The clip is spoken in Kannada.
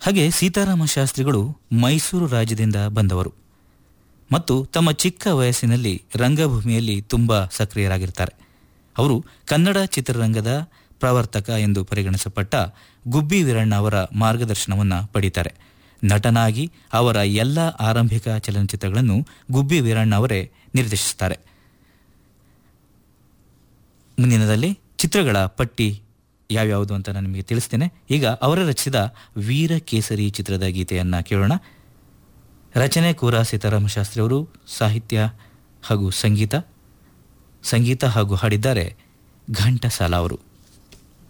ಹಾಗೆ ಸೀತಾರಾಮ ಶಾಸ್ತ್ರಿಗಳು ಮೈಸೂರು ರಾಜ್ಯದಿಂದ ಬಂದವರು ಮತ್ತು ತಮ್ಮ ಚಿಕ್ಕ ವಯಸ್ಸಿನಲ್ಲಿ ರಂಗಭೂಮಿಯಲ್ಲಿ ತುಂಬ ಸಕ್ರಿಯರಾಗಿರ್ತಾರೆ ಅವರು ಕನ್ನಡ ಚಿತ್ರರಂಗದ ಪ್ರವರ್ತಕ ಎಂದು ಪರಿಗಣಿಸಲ್ಪಟ್ಟ ಗುಬ್ಬಿ ವೀರಣ್ಣ ಅವರ ಮಾರ್ಗದರ್ಶನವನ್ನು ಪಡೀತಾರೆ ನಟನಾಗಿ ಅವರ ಎಲ್ಲ ಆರಂಭಿಕ ಚಲನಚಿತ್ರಗಳನ್ನು ಗುಬ್ಬಿ ವೀರಣ್ಣ ಅವರೇ ನಿರ್ದೇಶಿಸುತ್ತಾರೆ ಮುಂದಿನದಲ್ಲಿ ಚಿತ್ರಗಳ ಪಟ್ಟಿ ಯಾವ್ಯಾವುದು ಅಂತ ನಾನು ನಿಮಗೆ ತಿಳಿಸ್ತೇನೆ ಈಗ ಅವರ ರಚಿಸಿದ ವೀರ ಕೇಸರಿ ಚಿತ್ರದ ಗೀತೆಯನ್ನು ಕೇಳೋಣ ರಚನೆ ಕೂರ ಸೀತಾರಾಮ ಶಾಸ್ತ್ರಿ ಅವರು ಸಾಹಿತ್ಯ ಹಾಗೂ ಸಂಗೀತ ಸಂಗೀತ ಹಾಗೂ ಹಾಡಿದ್ದಾರೆ ಘಂಟಸಾಲ ಅವರು